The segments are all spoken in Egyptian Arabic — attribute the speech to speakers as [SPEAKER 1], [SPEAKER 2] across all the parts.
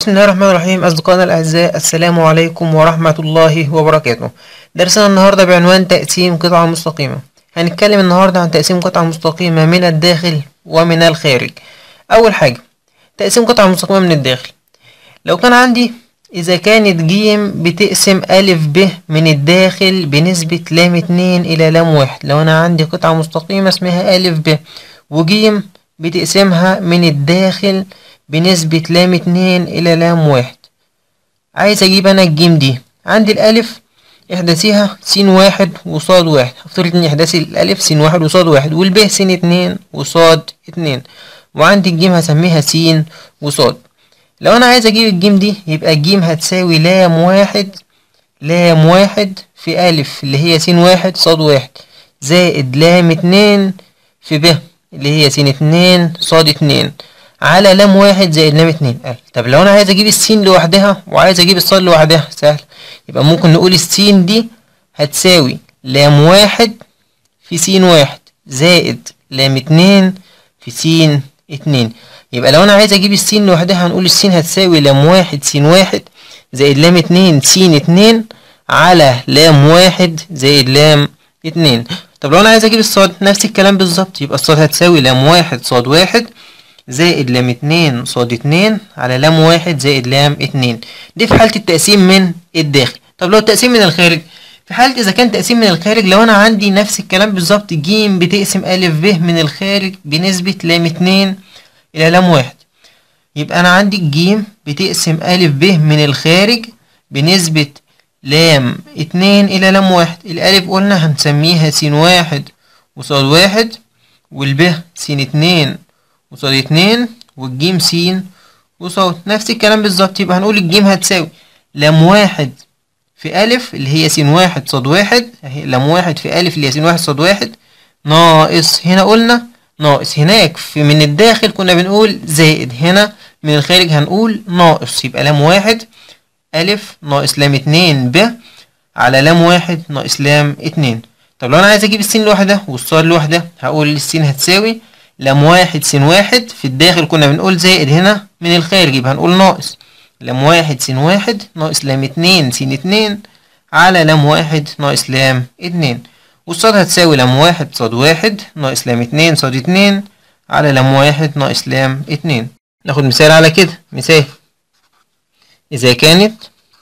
[SPEAKER 1] بسم الله الرحمن الرحيم أصدقائنا الأعزاء السلام عليكم ورحمة الله وبركاته درسنا النهاردة بعنوان تقسيم قطعة مستقيمة هنتكلم النهاردة عن تقسيم قطعة مستقيمة من الداخل ومن الخارج أول حاجة تقسيم قطعة مستقيمة من الداخل لو كان عندي إذا كانت جيم بتقسم ألف ب من الداخل بنسبة لام اتنين إلى لام واحد لو أنا عندي قطعة مستقيمة اسمها ألف ب وجيم بتقسمها من الداخل بنسبة لام اتنين إلى لام واحد عايز أجيب أنا الجيم دي عندي الألف إحداثيها س واحد وصاد واحد هفترض إن إحداثي الألف س واحد وصاد واحد والب س اتنين وصاد اتنين وعندي الجيم هسميها س وصاد لو أنا عايز أجيب الجيم دي يبقى الجيم هتساوي لام واحد لام واحد في ألف اللي هي س واحد صاد واحد زائد لام اتنين في ب اللي هي س اتنين صاد اتنين على لام واحد زائد لام اتنين ألف طب لو أنا عايز أجيب السين لوحدها وعايز أجيب الصاد لوحدها سهل يبقى ممكن نقول السين دي هتساوي لام واحد في س واحد زائد لام اتنين في س اتنين يبقى لو أنا عايز أجيب السين لوحدها هنقول السين هتساوي لام واحد س واحد زائد لام اتنين س اتنين على لام واحد زائد لام اتنين طب لو أنا عايز أجيب الصاد نفس الكلام بالظبط يبقى الصاد هتساوي لام واحد صاد واحد زائد لام اتنين صاد اتنين على لام واحد زائد لام اتنين دي في حالة التقسيم من الداخل طب لو التقسيم من الخارج في حالة إذا كان تقسيم من الخارج لو أنا عندي نفس الكلام بالظبط جيم بتقسم ألف ب من الخارج بنسبة لام اتنين إلى لام واحد يبقى أنا عندي الجيم بتقسم ألف ب من الخارج بنسبة لام اتنين إلى لام واحد الألف قلنا هنسميها س واحد وصاد واحد والب س اتنين وصاد اتنين والجيم س وصاد نفس الكلام بالظبط يبقى هنقول الجيم هتساوي لام واحد في ألف اللي هي س واحد صاد واحد اهي لام واحد في ألف اللي هي س واحد صاد واحد ناقص هنا قلنا ناقص هناك في من الداخل كنا بنقول زائد هنا من الخارج هنقول ناقص يبقى لام واحد ألف ناقص لام اتنين ب على لام واحد ناقص لام اتنين طب لو أنا عايز أجيب السين لوحدها والصاد لوحدها هقول السين هتساوي لام واحد س واحد في الداخل كنا بنقول زائد هنا من الخارج يبقى هنقول ناقص لام واحد س واحد ناقص لام اتنين س اتنين على لام واحد ناقص لام اتنين والصاد هتساوي لام واحد صاد واحد ناقص لام اتنين صاد اتنين على لام واحد ناقص لام اتنين ناخد مثال على كده مثال إذا كانت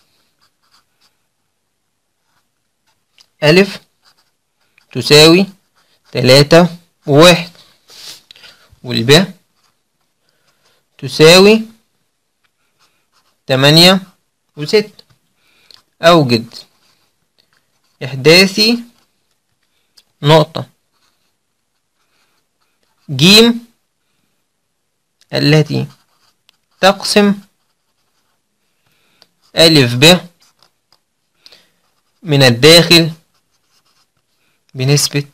[SPEAKER 1] ألف تساوي تلاتة وواحد والب تساوي تمانية وستة أوجد إحداثي نقطة جيم التي تقسم ألف ب من الداخل بنسبة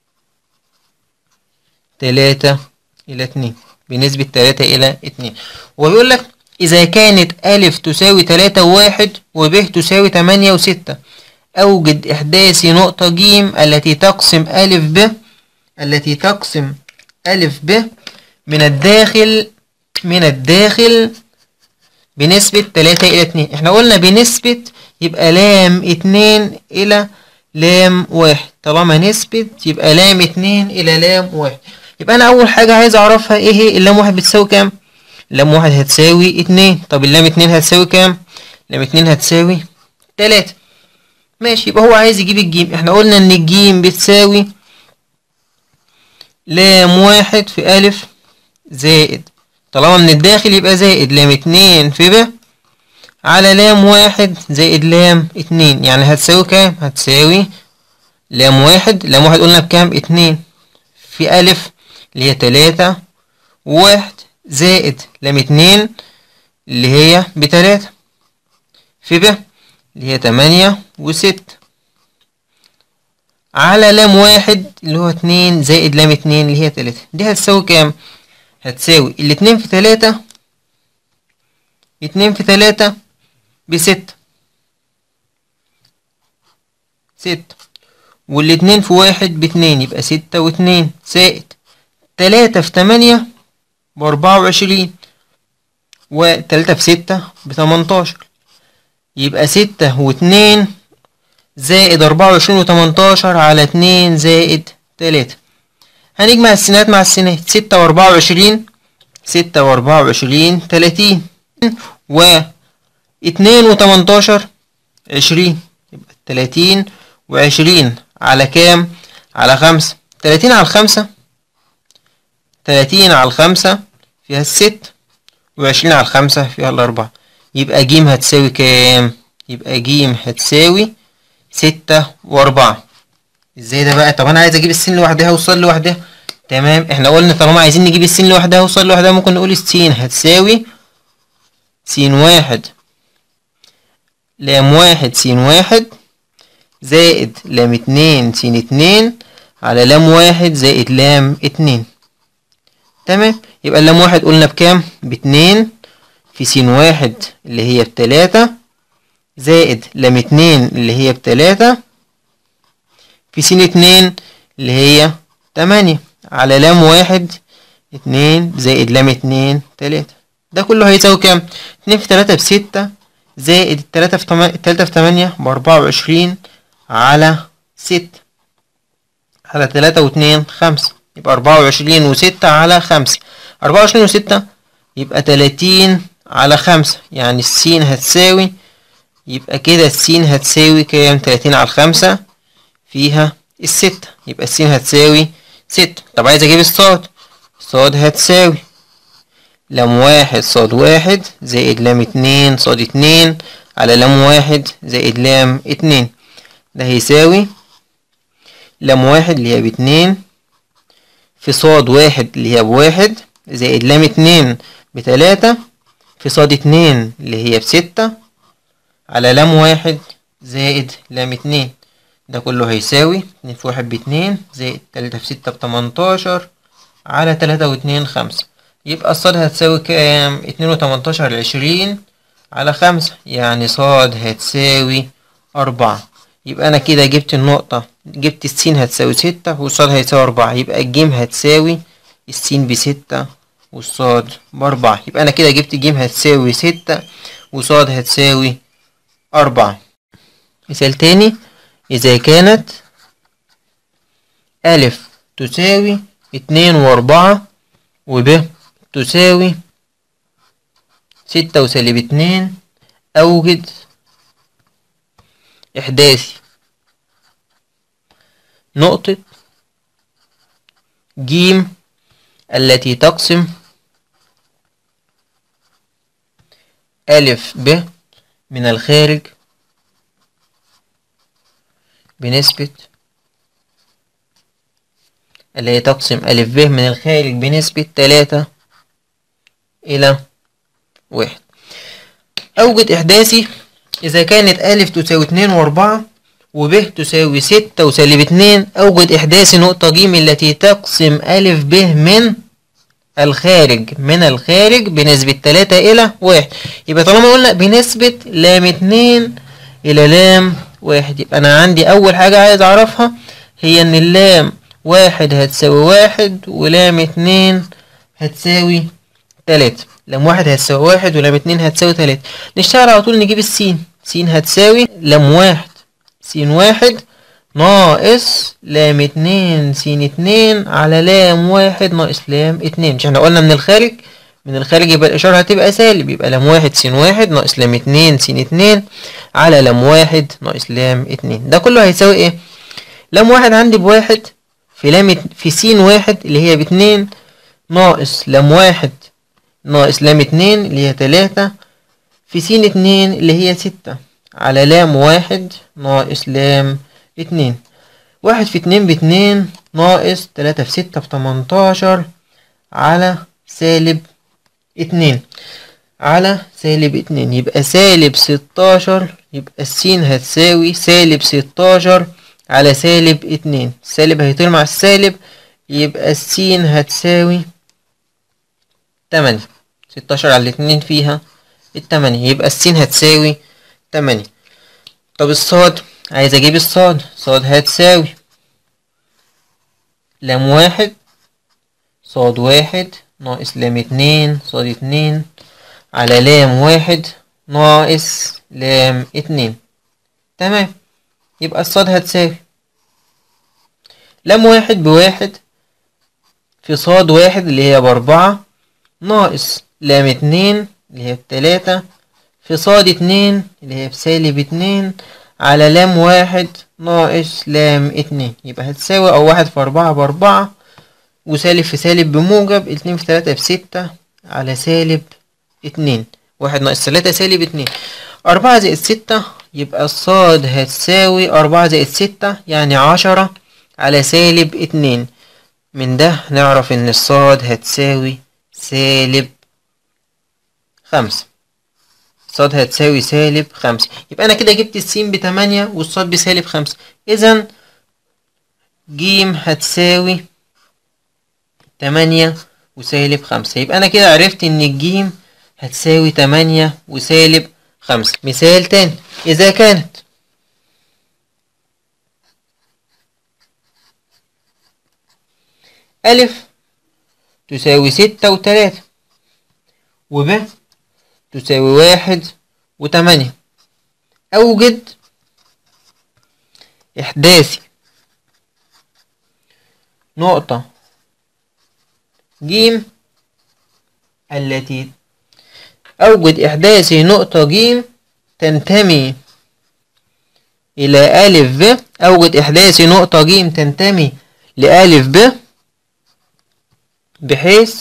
[SPEAKER 1] تلاتة إلى اتنين بنسبة تلاتة إلى اتنين وبيقول لك إذا كانت ألف تساوي تلاتة وواحد وب تساوي تمانية وستة أوجد إحداث نقطة جيم التي تقسم ألف ب التي تقسم ألف ب من الداخل من الداخل بنسبة تلاتة إلى اتنين احنا قلنا بنسبة يبقى لام اتنين إلى لام واحد طالما نسبة يبقى لام اتنين إلى لام واحد يبقى أنا أول حاجة عايز أعرفها إيه هي اللام واحد بتساوي كام؟ لام واحد هتساوي اتنين طب اللام اتنين هتساوي كام؟ لام اتنين هتساوي تلاتة ماشي يبقى هو عايز يجيب الجيم احنا قلنا إن الجيم بتساوي لام واحد في ألف زائد طالما من الداخل يبقى زائد لام اتنين في ب على لام واحد زائد لام اتنين يعني هتساوي كام؟ هتساوي لام واحد لام واحد قلنا بكام؟ اتنين في ألف اللي هي تلاتة وواحد زائد لام اتنين اللي هي بتلاتة في ب اللي هي تمانية وستة على لام واحد اللي هو اتنين زائد لام اتنين اللي هي تلاتة دي هتساوي كام؟ هتساوي الاتنين في تلاتة اتنين في تلاتة بستة ستة والاتنين في واحد باتنين يبقى ستة واتنين زائد تلاتة في تمانية بأربعة وعشرين وتلاتة في ستة بتمنتاشر يبقى ستة واتنين زائد أربعة وعشرين وتمنتاشر على اتنين زائد تلاتة هنجمع السينات مع السينات ستة وأربعة وعشرين ستة وأربعة وعشرين تلاتين و اتنين وتمنتاشر عشرين يبقى تلاتين وعشرين على كام؟ على خمسة تلاتين على الخمسة تلاتين على الخمسة فيها الست وعشرين على الخمسة فيها الأربعة يبقى جيم هتساوي كام؟ يبقى جيم هتساوي ستة وأربعة ازاي ده بقى؟ طب أنا عايز أجيب السين لوحدها والصاد لوحدها تمام احنا قلنا طالما عايزين نجيب السين لوحدها والصاد لوحدها ممكن نقول السين هتساوي سين واحد لام واحد سين واحد زائد لام اتنين سين اتنين على لام واحد زائد لام اتنين تمام يبقى اللام واحد قلنا بكام باتنين في سين واحد اللي هي بتلاتة زائد لام اتنين اللي هي بتلاتة في سين اتنين اللي هي تمانية على لام واحد اتنين زائد لام اتنين تلاتة ده كله هيساوي كام اتنين في تلاتة بستة زائد التلاتة في تمانية التلاتة في تمانية بأربعة وعشرين على ستة على تلاتة واتنين خمسة يبقى أربعة وعشرين وستة على خمسة أربعة وعشرين وستة يبقى تلاتين على خمسة يعني السين هتساوي يبقى كده السين هتساوي كام تلاتين على الخمسة فيها الستة يبقى السين هتساوي ستة طب عايز أجيب الصاد صاد هتساوي لام واحد صاد واحد زائد لام اتنين صاد اتنين على لام واحد زائد لام اتنين ده هيساوي لام واحد اللي هي باتنين في صاد واحد اللي هي بواحد زائد لام اتنين بتلاتة في صاد اتنين اللي هي بستة على لام واحد زائد لام اتنين ده كله هيساوي اتنين في واحد باتنين زائد تلاتة في ستة بتمنتاشر على تلاتة واتنين خمسة يبقى الصاد هتساوي كام اتنين وتمنتاشر عشرين على خمسة يعني صاد هتساوي أربعة يبقى أنا كده جبت النقطة جبت السين هتساوي ستة والصاد هيساوي أربعة يبقى الجيم هتساوي السين بستة والصاد بأربعة يبقى أنا كده جبت الجيم هتساوي ستة وصاد هتساوي أربعة مثال تاني إذا كانت ألف تساوي اتنين وأربعة وب تساوي ستة وسالب اتنين أوجد إحداثي نقطة جيم التي تقسم ألف ب من الخارج بنسبة اللي هي تقسم ألف ب من الخارج بنسبة تلاتة إلى واحد أوجد إحداثي إذا كانت ألف تساوي اتنين وأربعة وب تساوي ستة وسالب اتنين أوجد إحداثي نقطة ج التي تقسم ألف ب من الخارج من الخارج بنسبة تلاتة إلى واحد يبقى طالما قلنا بنسبة لام اتنين إلى لام واحد يبقى أنا عندي أول حاجة عايز أعرفها هي إن اللام واحد هتساوي واحد ولام اتنين هتساوي تلاتة لام واحد هتساوي واحد ولام اتنين هتساوي تلاتة نشتغل على طول نجيب السين سين هتساوي لام واحد سين واحد ناقص لام اتنين سين اتنين على لام واحد ناقص لام اتنين مش احنا قلنا من الخارج من الخارج يبقى الإشارة هتبقى سالب يبقى لام واحد سين واحد ناقص لام اتنين سين اتنين على لام واحد ناقص لام اتنين ده كله هيساوي ايه؟ لام واحد عندي بواحد في لام ات- في سين واحد اللي هي باتنين ناقص لام واحد ناقص لام اتنين اللي هي تلاتة في سين اتنين اللي هي ستة على لام واحد ناقص لام اتنين واحد في اتنين باتنين ناقص تلاتة في ستة بتمنتاشر على سالب اتنين على سالب اتنين يبقى سالب ستاشر يبقى السين هتساوي سالب ستاشر على سالب اتنين السالب هيطير مع السالب يبقى السين هتساوي تمانية ستاشر على الاتنين فيها التمانية يبقى السين هتساوي تمانية طب الصاد عايز اجيب الصاد صاد هتساوي لام واحد صاد واحد ناقص لام اتنين صاد اتنين على لام واحد ناقص لام اتنين تمام يبقى الصاد هتساوي لام واحد بواحد في صاد واحد اللي هي بأربعة ناقص لام اتنين اللي هي بتلاتة في صاد اتنين اللي هي بسالب اتنين على لام واحد ناقص لام اتنين يبقى هتساوي أو واحد في أربعة بأربعة وسالب في سالب بموجب اتنين في تلاتة بستة على سالب اتنين واحد ناقص تلاتة سالب اتنين أربعة زائد ستة يبقى الصاد هتساوي أربعة زائد ستة يعني عشرة على سالب اتنين من ده نعرف إن الصاد هتساوي سالب خمسة الصاد هتساوي سالب خمسة يبقى أنا كده جبت السين بتمانية والصاد بسالب خمسة إذا جيم هتساوي تمانية وسالب خمسة يبقى أنا كده عرفت إن الجيم هتساوي تمانية وسالب خمسة مثال تاني إذا كانت ألف تساوي ستة وتلاتة وب تساوي واحد وتمانية أوجد إحداثي نقطة جيم التي أوجد إحداثي نقطة جيم تنتمي إلى ألف ب أوجد إحداثي نقطة جيم تنتمي لألف ب بحيث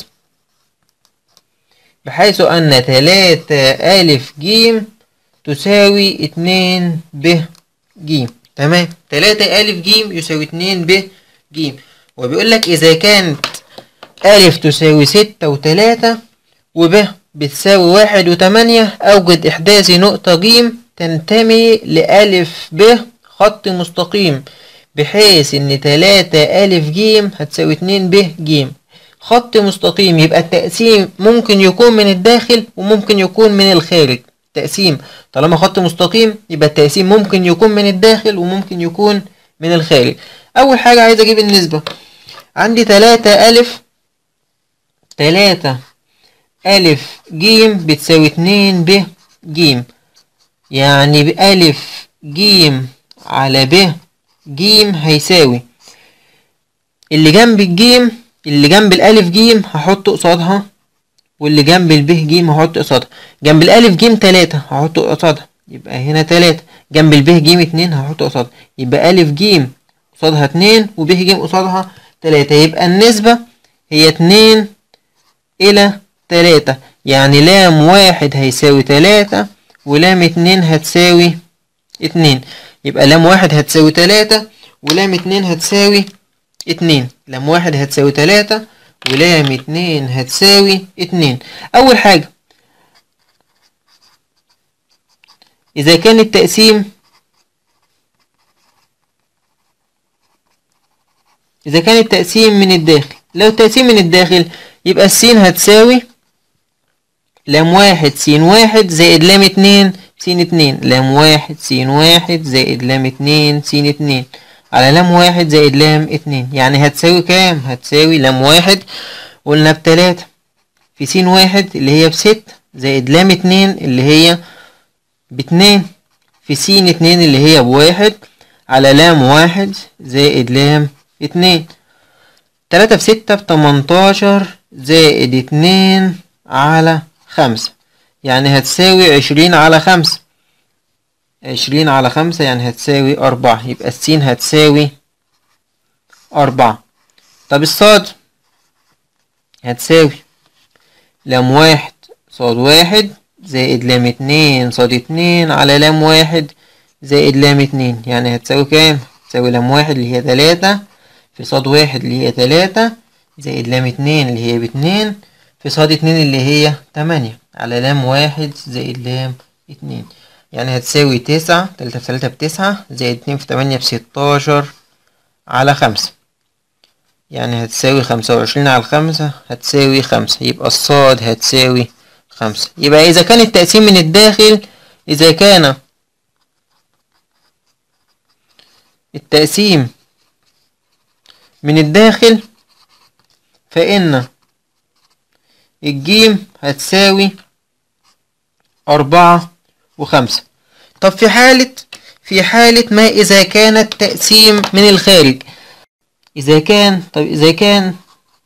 [SPEAKER 1] بحيث أن تلاتة ألف جيم تساوي اتنين ب جيم تمام تلاتة ألف جيم يساوي اتنين ب جيم وبيقول لك إذا كانت ألف تساوي ستة وتلاتة وب بتساوي واحد وتمانية أوجد إحداثي نقطة جيم تنتمي لألف ب خط مستقيم بحيث إن تلاتة ألف جيم هتساوي اتنين ب جيم خط مستقيم يبقى التقسيم ممكن يكون من الداخل وممكن يكون من الخارج تقسيم طالما خط مستقيم يبقى التقسيم ممكن يكون من الداخل وممكن يكون من الخارج أول حاجة عايز أجيب النسبة عندي تلاتة ألف تلاتة ألف جيم بتساوي اتنين ب جيم يعني بألف جيم على ب جيم هيساوي اللي جنب الجيم اللي جنب الألف جيم هحط قصادها واللي جنب الب جيم هحط قصادها جنب الألف جيم تلاتة هحط قصادها يبقى هنا تلاتة جنب الب جيم اتنين هحط قصادها يبقى ألف جيم قصادها اتنين وب جيم قصادها تلاتة يبقى النسبة هي اتنين إلى تلاتة يعني لام واحد هيساوي تلاتة ولام اتنين هتساوي اتنين يبقى لام واحد هتساوي تلاتة ولام اتنين هتساوي اتنين لام واحد هتساوي تلاتة ولام اتنين هتساوي اتنين أول حاجة إذا كان التقسيم إذا كان التقسيم من الداخل لو التقسيم من الداخل يبقى السين هتساوي لام واحد سين واحد زائد لام اتنين سين اتنين لام واحد سين واحد زائد لام اتنين سين اتنين على لام واحد زائد لام اتنين يعني هتساوي كام هتساوي لام واحد قلنا بتلاتة في سين واحد اللي هي بست زائد لام اتنين اللي هي باتنين في سين اتنين اللي هي بواحد على لام واحد زائد لام اتنين تلاتة في ستة بتمنتاشر زائد اتنين على خمسة يعني هتساوي عشرين على خمسة عشرين على خمسة يعني هتساوي أربعة يبقى السين هتساوي أربعة طب الصاد هتساوي لام واحد صاد واحد زائد لام اتنين صاد اتنين على لام واحد زائد لام اتنين يعني هتساوي كام؟ هتساوي لام واحد اللي هي تلاتة في صاد واحد اللي هي تلاتة زائد لام اتنين اللي هي باتنين في صاد اتنين اللي هي تمانية على لام واحد زائد لام اتنين يعني هتساوي تسعة تلاتة في تلاتة بتسعة زائد اتنين في تمانية بستاشر على خمسة يعني هتساوي خمسة وعشرين على خمسة هتساوي خمسة يبقى الصاد هتساوي خمسة يبقى إذا كان التقسيم من الداخل إذا كان التقسيم من الداخل فإن الجيم هتساوي أربعة وخمسة طب في حالة في حالة ما إذا كان التقسيم من الخارج إذا كان طب إذا كان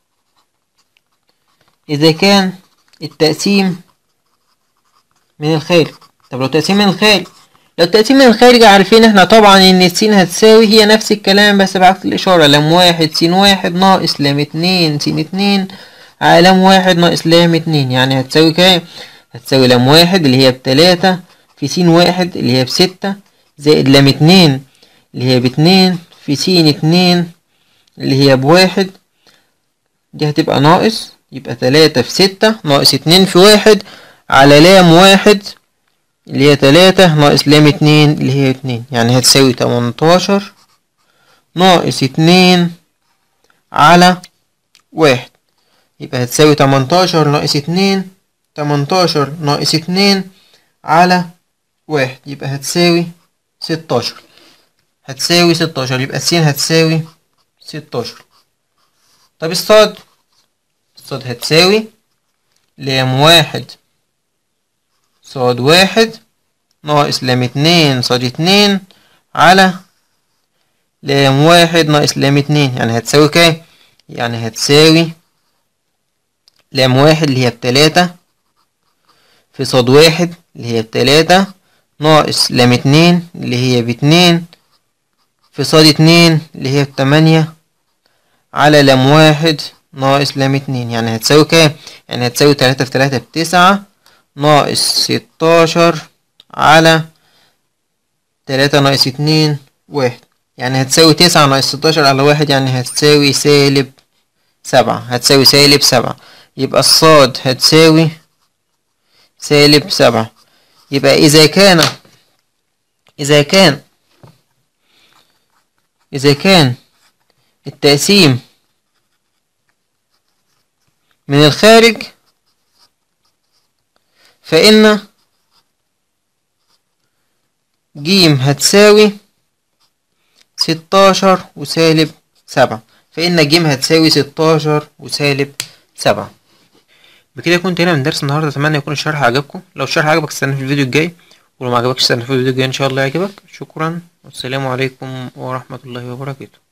[SPEAKER 1] إذا كان التقسيم من الخارج طب لو تقسيم من الخارج لو التقسيم من الخارج عارفين احنا طبعا ان الس هتساوي هي نفس الكلام بس بعكس الاشارة لام واحد س واحد ناقص لام اتنين س اتنين على لام واحد ناقص لام اتنين يعني هتساوي كام هتساوي لام واحد اللي هي بتلاتة في س واحد اللي هي بستة زائد لام اتنين اللي هي باتنين في س اتنين اللي هي بواحد دي هتبقى ناقص يبقى تلاتة في ستة ناقص اتنين في واحد على لام واحد اللي هي تلاتة ناقص لام اتنين اللي هي اتنين يعني هتساوي تمنتاشر ناقص اتنين على واحد يبقى هتساوي تمنتاشر ناقص اتنين تمنتاشر ناقص اتنين على واحد يبقى هتساوي ستاشر هتساوي ستاشر يبقى السين هتساوي ستاشر طب الصاد الصاد هتساوي لام واحد صاد واحد ناقص لام اتنين صاد اتنين على لام واحد ناقص لام اتنين يعني هتساوي كام؟ يعني هتساوي لام واحد اللي هي بتلاتة في صاد واحد اللي هي بتلاتة ناقص لام اتنين اللي هي باتنين في صاد اتنين اللي هي بتمانية على لام واحد ناقص لام اتنين يعني هتساوي كام؟ يعني هتساوي تلاتة في تلاتة بتسعة ناقص ستاشر على تلاتة ناقص اتنين واحد يعني هتساوي تسعة ناقص ستاشر على واحد يعني هتساوي سالب سبعة هتساوي سالب سبعة يبقى الصاد هتساوي سالب سبعة يبقى إذا كان إذا كان إذا كان التقسيم من الخارج فإن جيم هتساوي ستاشر وسالب سبعة فإن جيم هتساوي ستاشر وسالب سبعة بكده كنت هنا من درس النهاردة أتمنى يكون الشرح عجبكم لو الشرح عجبك استنى في الفيديو الجاي ولو ما عجبكش استنى في الفيديو الجاي إن شاء الله يعجبك شكرا والسلام عليكم ورحمة الله وبركاته